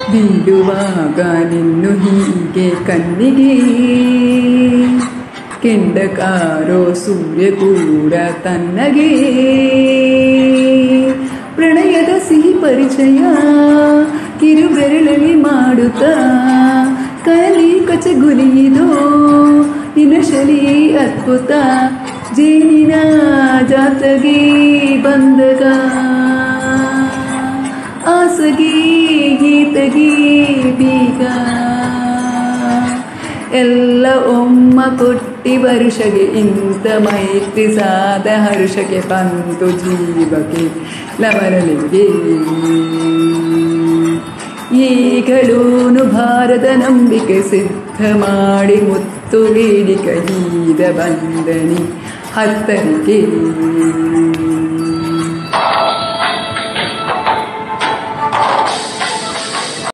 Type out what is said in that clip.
ಬೀಳುವಾಗ ನಿನ್ನು ಹೀಗೆ ಕಣ್ಣಿಗೆ ಕೆಂಡಕಾರೋ ಸೂರ್ಯ ಕೂಡ ತನ್ನಗೆ ಪ್ರಣಯದ ಸಿಹಿ ಪರಿಚಯ ಕಿರು ಬೆರಳಲ್ಲಿ ಮಾಡುತ್ತಾ ಕಲಿ ಕಚಗುಲಿಯಿದೋ ನಿನ್ನ ಶಲಿ ಅದ್ಭುತ ಜೇನಿನ ಜಾತಗೆ ಬಂದಗ ಆಸಗಿ ಗೀತಗಿ ಬೀಗ ಎಲ್ಲ ಒಮ್ಮ ಕೊಟ್ಟಿ ವರುಷಗೆ ಇಂಥ ಮೈತ್ರಿ ಸಾದ ಹರುಷಕ್ಕೆ ಬಂತು ಜೀವಕ್ಕೆ ಲವರಲಿಗೆ ಈಗಳೂನು ಭಾರತ ನಂಬಿಕೆ ಸಿದ್ಧ ಮಾಡಿ ಮುತ್ತು ನೀಡಿ ಕಹೀದ ಬಂದನಿ ಹತ್ತರಿಗೆ